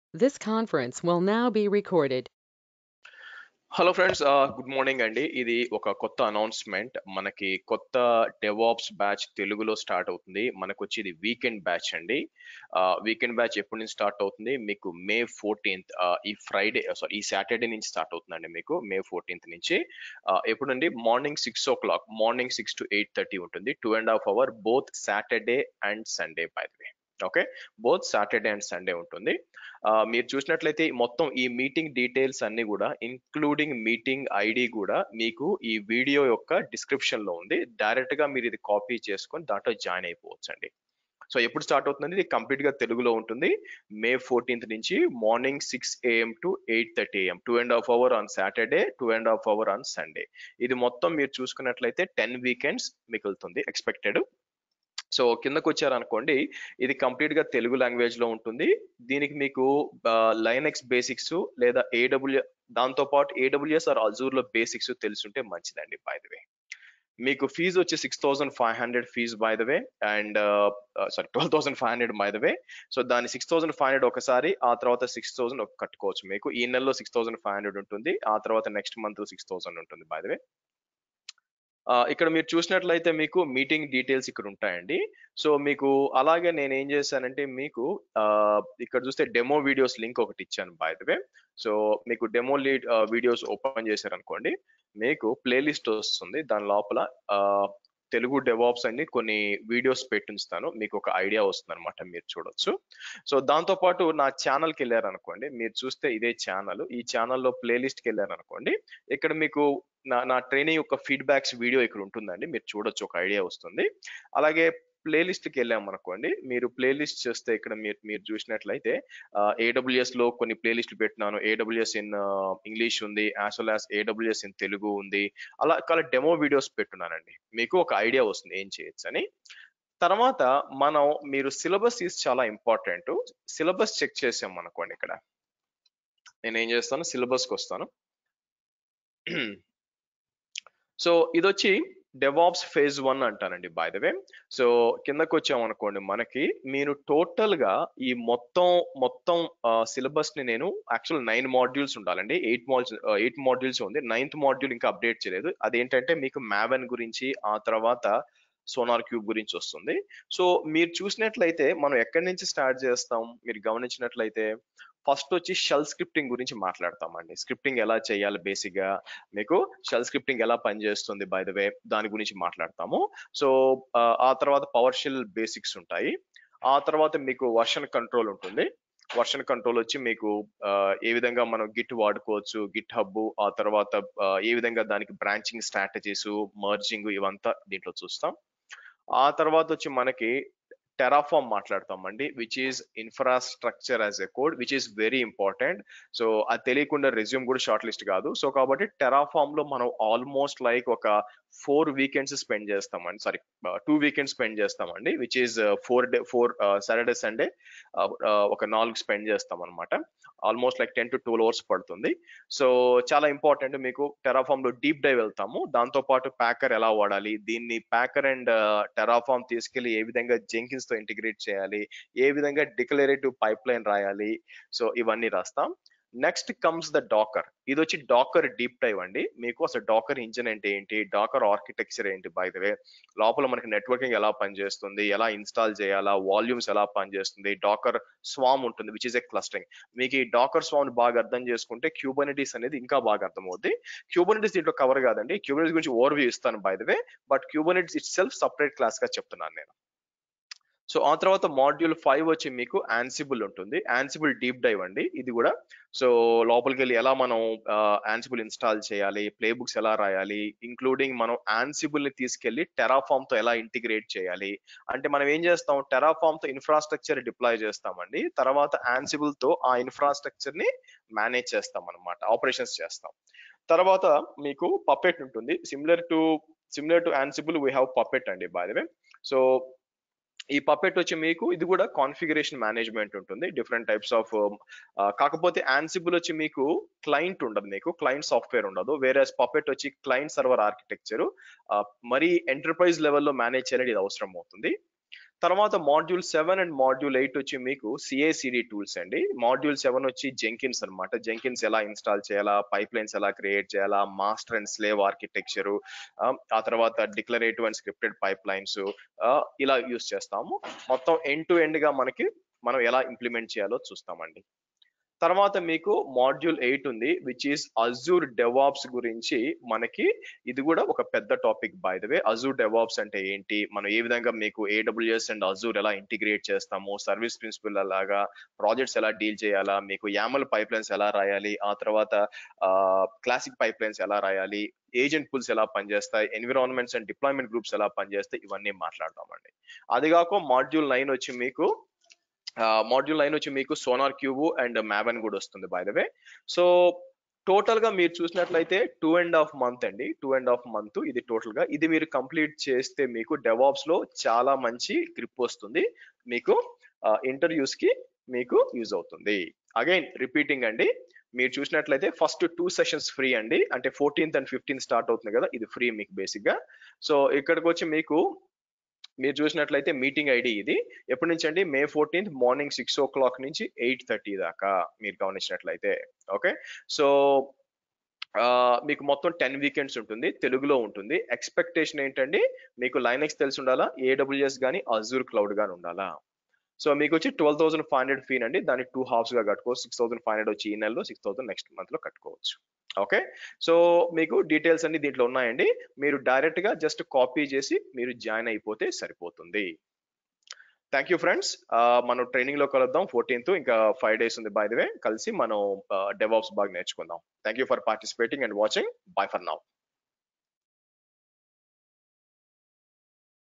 This conference will now be recorded. Hello friends good morning అండి ఇది ఒక కొత్త అనౌన్స్మెంట్ మనకి కొత్త డెవాప్స్ బ్యాచ్ తెలుగులో స్టార్ట్ అవుతుంది మనకు వచ్చి ఇది వీకెండ్ బ్యాచ్ అండి వీకెండ్ బ్యాచ్ ఎప్పటి నుంచి స్టార్ట్ అవుతుంది మీకు మే ఫోర్టీన్త్ ఈ ఫ్రైడే సారీ ఈ సాటర్డే నుంచి స్టార్ట్ అవుతుందండి మీకు మే ఫోర్టీన్త్ నుంచి Uh, ఎప్పుడండి morning six o'clock morning six to eight thirty ఉంటుంది two and half hour both Saturday and Sunday by the way okay both Saturday and Sunday ఉంటుంది ఆ, మీరు చూసినట్లయితే మొత్తం ఈ మీటింగ్ డీటెయిల్స్ అన్ని కూడా ఇంక్లూడింగ్ మీటింగ్ ఐడి కూడా మీకు ఈ వీడియో యొక్క డిస్క్రిప్షన్ లో ఉంది డైరెక్ట్ గా మీరు ఇది కాపీ చేసుకొని దాంట్లో జాయిన్ అయిపోవచ్చు అండి సో ఎప్పుడు స్టార్ట్ అవుతుంది ఇది కంప్లీట్ గా తెలుగులో ఉంటుంది మే ఫోర్టీన్త్ నుంచి morning six AM to eight thirty AM two and half hour on Saturday two and half hour on Sunday ఇది మొత్తం మీరు చూసుకున్నట్లయితే టెన్ వీకెండ్స్ మిగులుతుంది ఎక్స్పెక్టెడ్ సో కిందకు వచ్చారనుకోండి ఇది కంప్లీట్ గా తెలుగు లాంగ్వేజ్ లో ఉంటుంది దీనికి మీకు లైనెక్స్ బేసిక్స్ లేదా ఏడబ్ల్యూ దాంతో పాటు ఏడబ్ల్యూఎస్ ఆర్ అజూర్ లో బేసిక్స్ తెలుసుంటే మంచిదండి బై ద వే మీకు ఫీజు వచ్చి six thousand five hundred fees by the way and sorry twelve thousand five hundred by the way so దాని సిక్స్ థౌసండ్ ఫైవ్ హండ్రెడ్ ఒకసారి ఆ తర్వాత సిక్స్ థౌసండ్ కట్టుకోవచ్చు మీకు ఈ నెలలో సిక్స్ థౌసండ్ ఫైవ్ హండ్రెడ్ ఉంటుంది ఆ తర్వాత నెక్స్ట్ మంత్ సిక్స్ థౌసండ్ ఉంటుంది బై ద వే ఆ, ఇక్కడ మీరు చూసినట్లయితే మీకు మీటింగ్ డీటెయిల్స్ ఇక్కడ ఉంటాయండి సో మీకు అలాగే నేను ఏం చేశానంటే మీకు ఆ, ఇక్కడ చూస్తే డెమో వీడియోస్ లింక్ ఒకటి ఇచ్చాను బై ద వే సో మీకు డెమో లీడ్ వీడియోస్ ఓపెన్ చేశారనుకోండి మీకు ప్లేలిస్ట్ వస్తుంది దాని లోపల ఆ, తెలుగు డెవాప్స్ అని కొన్ని వీడియోస్ పెట్టిస్తాను మీకు ఒక ఐడియా వస్తుంది అనమాట మీరు చూడొచ్చు సో దాంతో పాటు నా ఛానల్కి వెళ్ళారనుకోండి మీరు చూస్తే ఇదే ఛానల్ ఈ ఛానల్లో ప్లేలిస్ట్కి వెళ్ళారనుకోండి ఇక్కడ మీకు నా నా ట్రైనింగ్ యొక్క ఫీడ్బ్యాక్స్ వీడియో ఇక్కడ ఉంటుందండి మీరు చూడొచ్చు ఒక ఐడియా వస్తుంది అలాగే ప్లేలిస్ట్కి వెళ్ళామనుకోండి మీరు ప్లేలిస్ట్ చేస్తే ఇక్కడ మీరు మీరు చూసినట్లయితే ఏడబ్ల్యూఎస్ లో కొన్ని ప్లేలిస్ట్లు పెట్టినాను ఏడబ్ల్యూఎస్ ఇన్ ఇంగ్లీష్ ఉంది as well as AWS in Telugu ఉంది అలా చాలా డెమో వీడియోస్ పెట్టున్నానండి మీకు ఒక ఐడియా వస్తుంది ఏం చేయొచ్చు అని తర్వాత మనం మీరు సిలబస్ ఈజ్ చాలా ఇంపార్టెంట్ సిలబస్ చెక్ చేసాం అనుకోండి ఇక్కడ నేను ఏం చేస్తాను సిలబస్కి వస్తాను సో ఇది వచ్చి డెవాప్స్ ఫేజ్ వన్ అంటానండి బై ద వే సో కిందకు వచ్చామనుకోండి మనకి మీరు టోటల్ గా ఈ మొత్తం మొత్తం సిలబస్ ని నేను యాక్చువల్ నైన్ మాడ్యూల్స్ ఉండాలండి ఎయిట్ మాడ్యూల్స్ ఎయిట్ మాడ్యూల్స్ ఉంది నైన్త్ మాడ్యూల్ ఇంకా అప్డేట్ చేయలేదు అదేంటంటే మీకు మ్యావెన్ గురించి ఆ తర్వాత సోనార్ క్యూబ్ గురించి వస్తుంది సో మీరు చూసినట్లయితే మనం ఎక్కడి నుంచి స్టార్ట్ చేస్తాం మీరు గమనించినట్లయితే ఫస్ట్ వచ్చి షెల్ స్క్రిప్టింగ్ గురించి మాట్లాడతామండి స్క్రిప్టింగ్ ఎలా చేయాలి బేసిక్ గా మీకు షెల్ స్క్రిప్టింగ్ ఎలా పనిచేస్తుంది బై ద వే దాని గురించి మాట్లాడతాము సో ఆ తర్వాత పవర్ షెల్ బేసిక్స్ ఉంటాయి ఆ తర్వాత మీకు వర్షన్ కంట్రోల్ ఉంటుంది వర్షన్ కంట్రోల్ వచ్చి మీకు ఆ, ఏ విధంగా మనం గిట్ వాడుకోవచ్చు గిట్ హబ్ ఆ తర్వాత ఆ, ఏ విధంగా దానికి బ్రాంచింగ్ స్ట్రాటజీస్ మర్జింగ్ ఇవంతా దీంట్లో చూస్తాం ఆ తర్వాత వచ్చి మనకి టెరాఫామ్ మాట్లాడతామండి which is infrastructure as a code which is very important so అది తెలియకుండా రెజ్యూమ్ కూడా షార్ట్ లిస్ట్ కాదు సో కాబట్టి టెరాఫామ్ లో మనం ఆల్మోస్ట్ లైక్ ఒక ఫోర్ వీకెండ్స్ స్పెండ్ చేస్తామండి సారీ టూ వీకెండ్స్ స్పెండ్ చేస్తామండి which is four day four Saturday Sunday ఒక నాలుగు స్పెండ్ చేస్తాం అనమాట almost like ten to twelve hours పడుతుంది సో చాలా ఇంపార్టెంట్ మీకు టెరాఫామ్ లో డీప్ డైవ్ వెళ్తాము దాంతో పాటు ప్యాకర్ ఎలా వాడాలి దీన్ని ప్యాకర్ అండ్ టెరాఫామ్ తీసుకెళ్లి ఏ విధంగా జెంకిన్స్ తో ఇంటిగ్రేట్ చేయాలి ఏ విధంగా డిక్లరేటివ్ పైప్ లైన్ రాయాలి సో ఇవన్నీ రాస్తాం నెక్స్ట్ కమ్స్ ద డాకర్ ఇది వచ్చి డాకర్ డీప్ డైవ్ అండి మీకు అసలు డాకర్ ఇంజిన్ అంటే ఏంటి డాకర్ ఆర్కిటెక్చర్ ఏంటి బై ద వే లోపల మనకి నెట్వర్కింగ్ ఎలా పనిచేస్తుంది ఎలా ఇన్స్టాల్ చేయాలా వాల్యూమ్స్ ఎలా పనిచేస్తుంది డాకర్ స్వామ్ ఉంటుంది విచ్ ఇస్ ఎ క్లస్టరింగ్ మీకు ఈ డాకర్ స్వామ్ బాగా అర్థం చేసుకుంటే క్యూబనిటీస్ అనేది ఇంకా బాగా అర్థమవుద్ది క్యూబనిటీస్ దీంట్లో కవర్ కాదండి క్యూబనిటీస్ గురించి ఓవర్వ్యూ ఇస్తాను by the way but Kubernetes itself separate class గా చెప్తున్నాను నేను సో ఆ తర్వాత మాడ్యూల్ ఫైవ్ వచ్చి మీకు యాన్సిబుల్ ఉంటుంది యాన్సిబుల్ డీప్ డైవ్ అండి ఇది కూడా సో లోపలికి వెళ్ళి ఎలా మనం యాన్సిబుల్ ఇన్స్టాల్ చేయాలి ప్లే బుక్స్ ఎలా రాయాలి ఇంక్లూడింగ్ మనం యాన్సిబుల్ ని తీసుకెళ్లి టెరాఫామ్ తో ఎలా ఇంటిగ్రేట్ చేయాలి అంటే మనం ఏం చేస్తాం టెరాఫామ్ తో ఇన్ఫ్రాస్ట్రక్చర్ డిప్లాయ్ చేస్తామండి తర్వాత యాన్సిబుల్ తో ఆ ఇన్ఫ్రాస్ట్రక్చర్ ని మేనేజ్ చేస్తాం అనమాట ఆపరేషన్స్ చేస్తాం తర్వాత మీకు పపెట్ ఉంటుంది similar to similar to Ansible we have Puppet అండి బై ద వే సో ఈ పపెట్ వచ్చి మీకు ఇది కూడా కాన్ఫిగరేషన్ మేనేజ్మెంట్ ఉంటుంది డిఫరెంట్ టైప్స్ ఆఫ్ కాకపోతే యాన్సిబుల్ వచ్చి మీకు క్లయింట్ ఉండదు మీకు క్లయింట్ సాఫ్ట్వేర్ ఉండదు వేరే పపెట్ వచ్చి క్లయింట్ సర్వర్ ఆర్కిటెక్చర్ మరి ఎంటర్ప్రైజ్ లెవెల్లో మేనేజ్ చేయాలని ఇది అవసరం అవుతుంది తర్వాత module seven and module eight వచ్చి మీకు సిఏసిడి టూల్స్ అండి మాడ్యూల్ సెవెన్ వచ్చి జెంకిన్స్ అన్నమాట జెంకిన్స్ ఎలా ఇన్స్టాల్ చేయాలా పైప్ లైన్స్ ఎలా క్రియేట్ చేయాలా మాస్టర్ అండ్ స్లేవ్ ఆర్కిటెక్చర్ ఆ తర్వాత declarative and scripted pipelines ఇలా యూస్ చేస్తాము మొత్తం ఎండ్ టు ఎండ్ గా మనకి మనం ఎలా ఇంప్లిమెంట్ చేయాలో చూస్తామండి తర్వాత మీకు మాడ్యూల్ ఎయిట్ ఉంది విచ్ ఈస్ అజూర్ డెవాప్స్ గురించి మనకి ఇది కూడా ఒక పెద్ద topic by the way Azure DevOps అంటే ఏంటి మనం ఏ విధంగా మీకు ఏడబ్ల్యూఎస్ అండ్ అజూర్ ఎలా ఇంటిగ్రేట్ చేస్తాము సర్వీస్ ప్రిన్సిపల్ అలాగా ప్రాజెక్ట్స్ ఎలా డీల్ చేయాలా మీకు యామల్ పైప్ లైన్స్ ఎలా రాయాలి ఆ తర్వాత క్లాసిక్ పైప్ లైన్స్ ఎలా రాయాలి ఏజెంట్ పుల్స్ ఎలా పనిచేస్తాయి ఎన్విరాన్మెంట్స్ అండ్ డిప్లాయ్మెంట్ గ్రూప్స్ ఎలా పనిచేస్తాయి ఇవన్నీ మాట్లాడతామండి అది కాక మాడ్యూల్ నైన్ వచ్చి మీకు మాడ్యూల్ నైన్ వచ్చి మీకు సోనార్ క్యూబ్ అండ్ మ్యావెన్ కూడా వస్తుంది by the way so total గా మీరు చూసినట్లయితే టూ అండ్ హాఫ్ మంత్ అండి టూ అండ్ హాఫ్ మంత్ ఇది టోటల్ గా ఇది మీరు కంప్లీట్ చేస్తే మీకు డెవాప్స్ లో చాలా మంచి గ్రిప్ వస్తుంది మీకు ఇంటర్వ్యూస్ కి మీకు యూజ్ అవుతుంది అగైన్ రిపీటింగ్ అండి మీరు చూసినట్లయితే ఫస్ట్ టూ సెషన్స్ ఫ్రీ అండి అంటే ఫోర్టీన్త్ అండ్ ఫిఫ్టీన్త్ స్టార్ట్ అవుతుంది కదా ఇది ఫ్రీ మీకు బేసిక్ గా సో ఇక్కడికి వచ్చి మీకు మీరు చూసినట్లయితే మీటింగ్ ఐడి ఇది ఎప్పటి నుంచి అండి May fourteenth morning six o'clock నుంచి ఎయిట్ థర్టీ దాకా మీరు గమనించినట్లయితే ఓకే సో మీకు మొత్తం టెన్ వీకెండ్స్ ఉంటుంది తెలుగులో ఉంటుంది ఎక్స్పెక్టేషన్ ఏంటండి మీకు లైనెక్స్ తెలిసి ఉండాలా ఏడబ్ల్యూఎస్ కానీ అజూర్ క్లౌడ్ కానీ ఉండాలా సో మీకు వచ్చి twelve thousand five hundred fee అండి దాన్ని టూ హాఫ్స్ గా కట్టుకోవచ్చు సిక్స్ థౌసండ్ ఫైవ్ హండ్రెడ్ వచ్చి ఈ నెలలో సిక్స్ థౌసండ్ నెక్స్ట్ మంత్ లో కట్టుకోవచ్చు ఓకే సో మీకు డీటెయిల్స్ అన్ని దీంట్లో ఉన్నాయండి మీరు డైరెక్ట్ గా జస్ట్ కాపీ చేసి మీరు జాయిన్ అయిపోతే సరిపోతుంది థ్యాంక్ యూ ఫ్రెండ్స్ మనం ట్రైనింగ్ లో కలుద్దాం ఫోర్టీన్త్ ఇంకా ఫైవ్ డేస్ ఉంది బై ద వే కలిసి మనం డెవాప్స్ బాగా నేర్చుకుందాం thank you for participating and watching bye for now